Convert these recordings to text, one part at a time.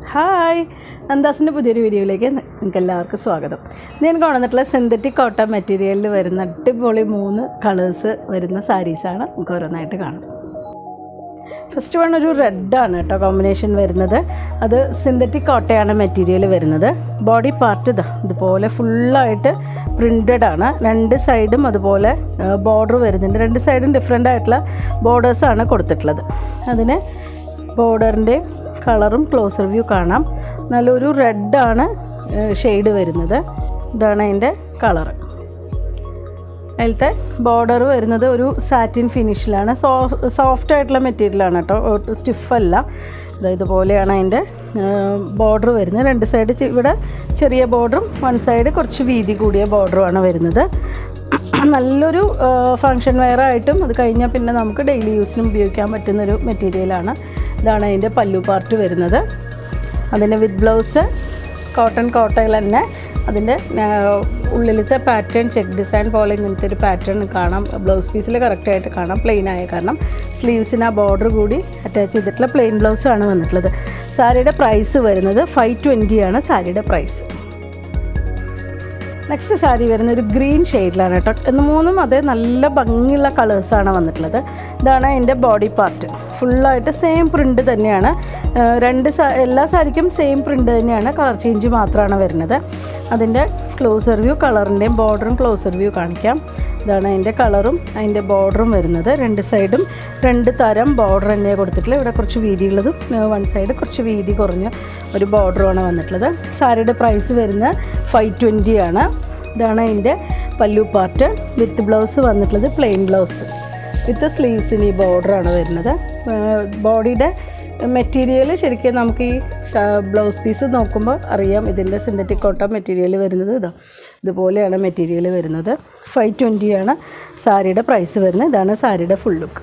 hi അന്താസിൻ്റെ പുതിയൊരു വീഡിയോയിലേക്ക് നിങ്ങൾക്ക് എല്ലാവർക്കും സ്വാഗതം ഇത് ഞാൻ കൊണ്ടുവന്നിട്ടുള്ള സിന്തറ്റിക് കോട്ടൺ മെറ്റീരിയലിൽ വരുന്ന അടിപൊളി മൂന്ന് കളേഴ്സ് വരുന്ന സാരീസാണ് നമുക്ക് ഓരോന്നായിട്ട് കാണാം ഫസ്റ്റ് വൺ ഒരു റെഡാണ് കേട്ടോ കോമ്പിനേഷൻ വരുന്നത് അത് സിന്തറ്റിക് കോട്ടയാണ് മെറ്റീരിയൽ വരുന്നത് ബോഡി പാർട്ട് ഇതാ ഇതുപോലെ ഫുള്ളായിട്ട് പ്രിൻറ്റഡ് ആണ് രണ്ട് സൈഡും അതുപോലെ ബോർഡർ വരുന്നുണ്ട് രണ്ട് സൈഡും ഡിഫറെൻ്റ് ആയിട്ടുള്ള ബോർഡേഴ്സാണ് കൊടുത്തിട്ടുള്ളത് അതിന് ബോർഡറിൻ്റെ കളറും ക്ലോസർ വ്യൂ കാണാം നല്ലൊരു റെഡാണ് ഷെയ്ഡ് വരുന്നത് ഇതാണ് അതിൻ്റെ കളറ് അതിലത്തെ ബോർഡർ വരുന്നത് ഒരു സാറ്റിൻ ഫിനിഷിലാണ് സോ സോഫ്റ്റ് ആയിട്ടുള്ള മെറ്റീരിയലാണ് കേട്ടോ സ്റ്റിഫല്ല ഇതുപോലെയാണ് അതിൻ്റെ ബോർഡർ വരുന്നത് രണ്ട് സൈഡ് ഇവിടെ ചെറിയ ബോർഡറും വൺ സൈഡ് കുറച്ച് വീതി കൂടിയ ബോർഡറുമാണ് വരുന്നത് നല്ലൊരു ഫങ്ഷൻ വെയർ ആയിട്ടും അത് കഴിഞ്ഞാൽ പിന്നെ നമുക്ക് ഡെയിലി യൂസിനും ഉപയോഗിക്കാൻ പറ്റുന്നൊരു മെറ്റീരിയലാണ് ഇതാണ് അതിൻ്റെ പല്ലു പാർട്ട് വരുന്നത് അതിൻ്റെ വിത്ത് ബ്ലൗസ് കോട്ടൺ കോട്ടയിൽ തന്നെ അതിൻ്റെ ഉള്ളിലത്തെ പാറ്റേൺ ചെക്ക് ഡിസൈൻ പോലെ ഇങ്ങനത്തെ ഒരു പാറ്റേൺ കാണാം ബ്ലൗസ് പീസിൽ കറക്റ്റായിട്ട് കാണാം പ്ലെയിൻ ആയ കാരണം സ്ലീവ്സിന് ആ ബോർഡർ കൂടി അറ്റാച്ച് ചെയ്തിട്ടുള്ള പ്ലെയിൻ ബ്ലൗസാണ് വന്നിട്ടുള്ളത് സാരിയുടെ പ്രൈസ് വരുന്നത് ഫൈവ് ട്വൻറ്റിയാണ് സാരിയുടെ പ്രൈസ് നെക്സ്റ്റ് സാരി വരുന്ന ഒരു ഗ്രീൻ ഷെയ്ഡിലാണ് കേട്ടോ എന്ന് മൂന്നും അതേ നല്ല ഭംഗിയുള്ള കളേഴ്സാണ് വന്നിട്ടുള്ളത് ഇതാണ് അതിൻ്റെ ബോഡി പാർട്ട് ഫുള്ളായിട്ട് സെയിം പ്രിൻ്റ് തന്നെയാണ് രണ്ട് എല്ലാ സാരിക്കും സെയിം പ്രിൻ്റ് തന്നെയാണ് കളർ ചേഞ്ച് മാത്രമാണ് വരുന്നത് അതിൻ്റെ ക്ലോസർ വ്യൂ കളറിൻ്റെയും ബോർഡറും ക്ലോസർ വ്യൂ കാണിക്കാം ഇതാണ് അതിൻ്റെ കളറും അതിൻ്റെ ബോർഡറും വരുന്നത് രണ്ട് സൈഡും രണ്ട് തരം ബോർഡർ തന്നെയാണ് കൊടുത്തിട്ടുള്ളത് ഇവിടെ കുറച്ച് വീതിയുള്ളതും വൺ സൈഡ് കുറച്ച് വീതി കുറഞ്ഞ ഒരു ബോർഡറുമാണ് വന്നിട്ടുള്ളത് സാരിയുടെ പ്രൈസ് വരുന്നത് ഫൈവ് ട്വൻറ്റി ആണ് ഇതാണ് അതിൻ്റെ പല്ലു പാർട്ട് വിത്ത് ബ്ലൗസ് വന്നിട്ടുള്ളത് പ്ലെയിൻ ബ്ലൗസ് വിത്ത് സ്ലീവ്സിന് ഈ ബോർഡറാണ് വരുന്നത് ബോഡിയുടെ മെറ്റീരിയൽ ശരിക്കും നമുക്ക് ഈ ബ്ലൗസ് പീസ് നോക്കുമ്പോൾ അറിയാം ഇതിൻ്റെ സിന്തറ്റിക് കോട്ടൺ മെറ്റീരിയൽ വരുന്നത് ഇതാ ഇതുപോലെയാണ് മെറ്റീരിയൽ വരുന്നത് ഫൈവ് ട്വൻറ്റിയാണ് സാരിയുടെ പ്രൈസ് വരുന്നത് ഇതാണ് സാരിയുടെ full look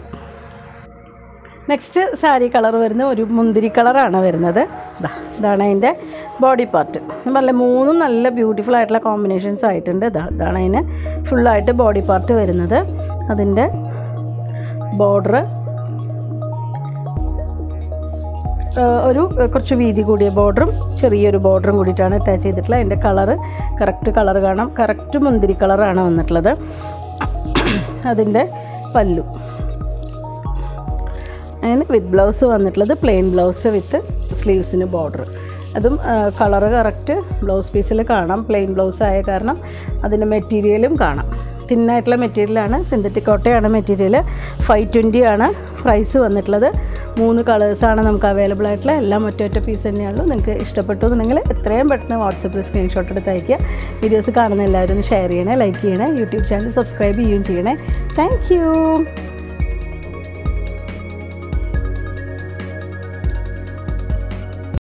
next sari colour വരുന്ന ഒരു മുന്തിരി കളറാണ് വരുന്നത് ഇതാ ഇതാണ് അതിൻ്റെ ബോഡി പാർട്ട് ഞാൻ പറഞ്ഞ മൂന്നും നല്ല ബ്യൂട്ടിഫുൾ ആയിട്ടുള്ള കോമ്പിനേഷൻസ് ആയിട്ടുണ്ട് ഇതാ ഇതാണ് അതിന് ഫുള്ളായിട്ട് ബോഡി പാർട്ട് വരുന്നത് അതിൻ്റെ ബോർഡർ ഒരു കുറച്ച് വീതി കൂടിയ ബോർഡറും ചെറിയൊരു ബോർഡറും കൂടിയിട്ടാണ് അറ്റാച്ച് ചെയ്തിട്ടുള്ളത് അതിൻ്റെ കളറ് കറക്റ്റ് കളർ കാണാം കറക്റ്റ് മുന്തിരി കളറാണ് വന്നിട്ടുള്ളത് അതിൻ്റെ പല്ലു അതിന് വിത്ത് ബ്ലൗസ് വന്നിട്ടുള്ളത് പ്ലെയിൻ ബ്ലൗസ് വിത്ത് സ്ലീവ്സിന് ബോർഡർ അതും കളറ് കറക്റ്റ് ബ്ലൗസ് പീസിൽ കാണാം പ്ലെയിൻ ബ്ലൗസ് ആയ കാരണം അതിൻ്റെ മെറ്റീരിയലും കാണാം തിന്നായിട്ടുള്ള മെറ്റീരിയലാണ് സിന്തറ്റിക് കോട്ടയാണ് മെറ്റീരിയൽ ഫൈവ് ട്വൻറ്റി ആണ് പ്രൈസ് വന്നിട്ടുള്ളത് മൂന്ന് കളേഴ്സാണ് നമുക്ക് അവൈലബിൾ ആയിട്ടുള്ള എല്ലാം ഒറ്റ ഒറ്റ പീസ് തന്നെയുള്ളൂ നിങ്ങൾക്ക് ഇഷ്ടപ്പെട്ടു എന്നുണ്ടെങ്കിൽ എത്രയും പെട്ടെന്ന് വാട്സപ്പിൽ സ്ക്രീൻഷോട്ട് എടുത്ത് അയയ്ക്കുക വീഡിയോസ് കാണുന്ന എല്ലാവരും ഒന്ന് ഷെയർ ചെയ്യണേ ലൈക്ക് ചെയ്യണേ യൂട്യൂബ് ചാനൽ സബ്സ്ക്രൈബ് ചെയ്യുകയും ചെയ്യണേ താങ്ക്